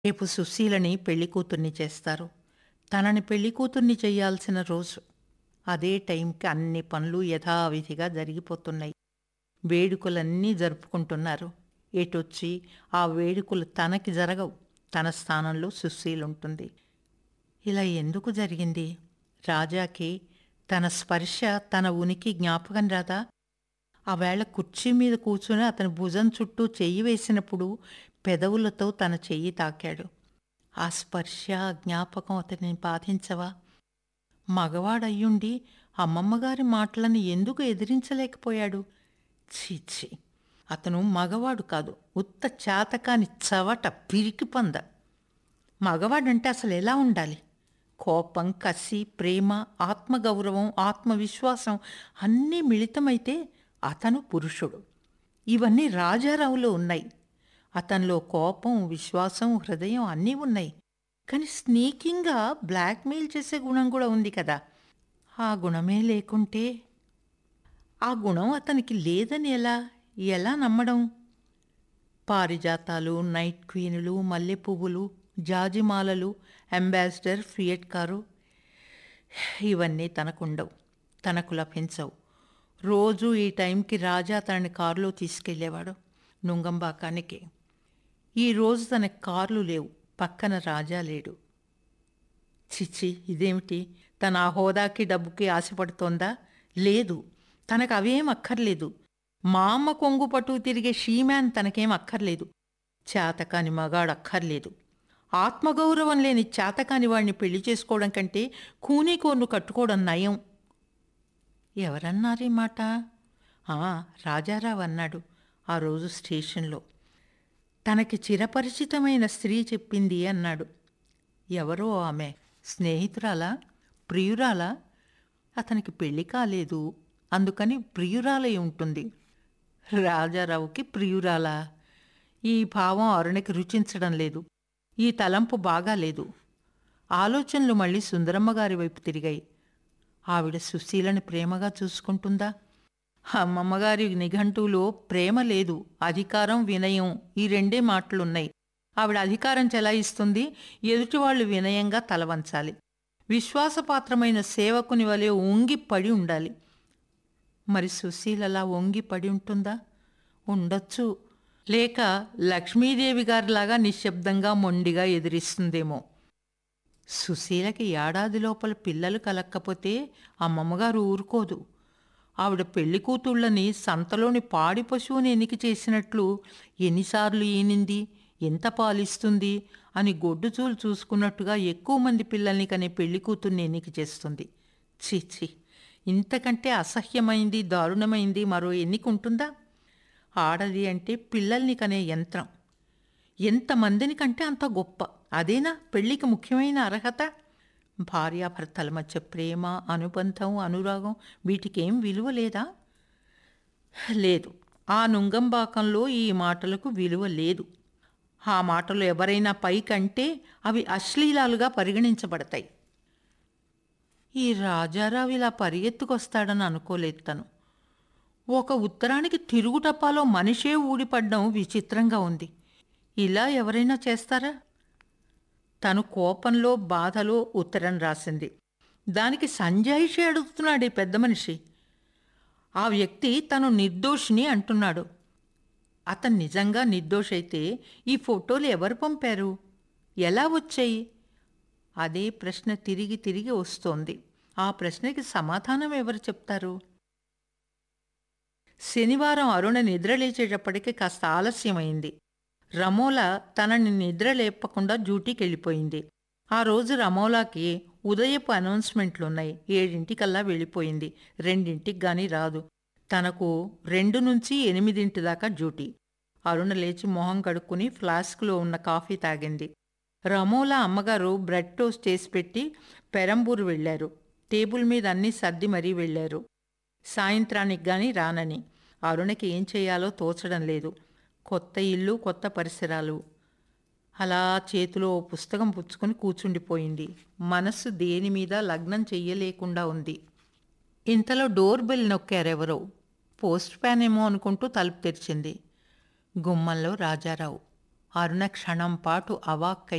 రేపు సుశీలని పెళ్లి కూతుర్ని చేస్తారు తనని పెళ్లి కూతుర్ని చేయాల్సిన రోజు అదే టైంకి అన్ని పనులు యథావిధిగా జరిగిపోతున్నాయి వేడుకలన్నీ జరుపుకుంటున్నారు ఎటొచ్చి ఆ వేడుకలు తనకి జరగవు తన స్థానంలో సుశీలుంటుంది ఇలా ఎందుకు జరిగింది రాజాకి తన స్పర్శ తన ఉనికి జ్ఞాపకం రాదా ఆవేళ కుర్చీ మీద కూర్చుని అతని భుజం చుట్టూ చెయ్యి వేసినప్పుడు పెదవులతో తన చెయ్యి తాకాడు ఆ స్పర్శ ఆ జ్ఞాపకం అతనిని బాధించవా మగవాడయ్యుండి అమ్మమ్మగారి మాటలను ఎందుకు ఎదిరించలేకపోయాడు చీచి అతను మగవాడు కాదు ఉత్త చేతకాని చవట పిరికి పంద మగవాడంటే అసలు ఎలా ఉండాలి కోపం కసి ప్రేమ ఆత్మగౌరవం ఆత్మవిశ్వాసం అన్నీ మిళితమైతే అతను పురుషుడు ఇవన్నీ రాజారావులో ఉన్నాయి అతనిలో కోపం విశ్వాసం హృదయం అన్నీ ఉన్నాయి కానీ స్నీకింగ్గా బ్లాక్మెయిల్ చేసే గుణం కూడా ఉంది కదా ఆ గుణమే లేకుంటే ఆ గుణం అతనికి లేదని ఎలా ఎలా నమ్మడం పారిజాతాలు నైట్ క్వీనులు మల్లె పువ్వులు జాజిమాలలు అంబాసిడర్ ఫియట్ కారు ఇవన్నీ తనకుండవు తనకు లభించవు రోజు ఈ టైంకి రాజా తనని కారులో తీసుకెళ్లేవాడు నుంగంబాకానికి ఈరోజు తన కార్లు లేవు పక్కన రాజా లేడు చిచ్చి ఇదేమిటి తన ఆ హోదాకి డబ్బుకి ఆశపడుతోందా లేదు తనకు అవేం అక్కర్లేదు మా అమ్మ కొంగు పట్టు తిరిగే షీమ్యాన్ తనకేం అక్కర్లేదు చేతకాని మగాడు అక్కర్లేదు ఆత్మగౌరవం లేని చేతకాని వాడిని పెళ్లి చేసుకోవడం కంటే కూనీకోర్ను కట్టుకోవడం నయం ఎవరన్నారు ఈ మాట ఆ, రాజారావు అన్నాడు ఆ రోజు స్టేషన్లో తనకి చిరపరిచితమైన స్త్రీ చెప్పింది అన్నాడు ఎవరో ఆమె స్నేహితురాలా ప్రియురాలా అతనికి పెళ్లి కాలేదు అందుకని ప్రియురాలై ఉంటుంది రాజారావుకి ప్రియురాలా ఈ భావం అరుణకి రుచించడం లేదు ఈ తలంపు బాగాలేదు ఆలోచనలు మళ్ళీ సుందరమ్మ గారి వైపు తిరిగాయి ఆవిడ సుశీలని ప్రేమగా చూసుకుంటుందా అమ్మమ్మగారి నిఘంటువులో ప్రేమ లేదు అధికారం వినయం ఈ రెండే మాటలున్నాయి ఆవిడ అధికారం చెలాయిస్తుంది ఎదుటివాళ్లు వినయంగా తలవంచాలి విశ్వాసపాత్రమైన సేవకుని వలె ఉంగి పడి ఉండాలి మరి సుశీలలా వంగి పడి ఉంటుందా ఉండొచ్చు లేక లక్ష్మీదేవి గారిలాగా నిశ్శబ్దంగా మొండిగా ఎదిరిస్తుందేమో సుశీలకి ఏడాది లోపల పిల్లలు కలక్కపోతే అమ్మమ్మగారు ఊరుకోదు ఆవిడ పెళ్లి కూతుళ్ళని సంతలోని పాడి పశువుని ఎన్నిక చేసినట్లు ఎన్నిసార్లు ఈనింది ఎంత పాలిస్తుంది అని గొడ్డుచూలు చూసుకున్నట్టుగా ఎక్కువ మంది పిల్లల్ని కనే పెళ్లి కూతుర్ని ఎన్నిక చేస్తుంది చీచి ఇంతకంటే అసహ్యమైంది దారుణమైంది మరో ఎన్నిక ఉంటుందా ఆడది అంటే పిల్లల్ని కనే యంత్రం ఎంతమందిని కంటే అంత గొప్ప అదేనా పెళ్లికి ముఖ్యమైన అర్హత భార్యాభర్తల మధ్య ప్రేమ అనుబంధం అనురాగం వీటికేం విలువ లేదా లేదు ఆ నుంగంబాకంలో ఈ మాటలకు విలువ లేదు ఆ మాటలు ఎవరైనా పైకంటే అవి అశ్లీలాలుగా పరిగణించబడతాయి ఈ రాజారావు ఇలా పరిగెత్తుకొస్తాడని అనుకోలేదు తను ఒక ఉత్తరానికి తిరుగుటప్పాలో మనిషే ఊడిపడ్డం విచిత్రంగా ఉంది ఇలా ఎవరైనా చేస్తారా తను కోపంలో బాధలో ఉత్తరం రాసింది దానికి సంజాయిషి అడుగుతున్నాడు ఈ పెద్ద మనిషి ఆ వ్యక్తి తను నిర్దోషిని అంటున్నాడు అతను నిజంగా నిర్దోషైతే ఈ ఫోటోలు ఎవరు పంపారు ఎలా వచ్చాయి అదే ప్రశ్న తిరిగి తిరిగి వస్తోంది ఆ ప్రశ్నకి సమాధానం ఎవరు చెప్తారు శనివారం అరుణ నిద్రలేచేటప్పటికి కాస్త ఆలస్యమైంది రమోల తనని నిద్ర లేపకుండా డ్యూటీకి వెళ్ళిపోయింది ఆ రోజు రమోలాకి ఉదయపు అనౌన్స్మెంట్లున్నాయి ఏడింటికల్లా వెళ్ళిపోయింది రెండింటికి గాని రాదు తనకు రెండు నుంచి ఎనిమిదింటి దాకా డ్యూటీ అరుణ లేచి మొహం కడుక్కుని ఫ్లాస్క్లో ఉన్న కాఫీ తాగింది రమోలా అమ్మగారు బ్రెడ్ టోస్ట్ చేసి పెట్టి పెరంబూరు వెళ్ళారు టేబుల్ మీద అన్నీ సర్ది మరీ వెళ్ళారు సాయంత్రానికి గాని రానని అరుణకి ఏం చేయాలో తోచడం లేదు కొత్త ఇల్లు కొత్త పరిసరాలు అలా చేతిలో ఓ పుస్తకం పుచ్చుకొని కూర్చుండిపోయింది మనస్సు దేని మీద లగ్నం చెయ్యలేకుండా ఉంది ఇంతలో డోర్ బెల్ నొక్కారెవరో పోస్ట్ ప్యాన్ ఏమో అనుకుంటూ తలుపు తెరిచింది గుమ్మంలో రాజారావు అరుణ క్షణం పాటు అవాక్కై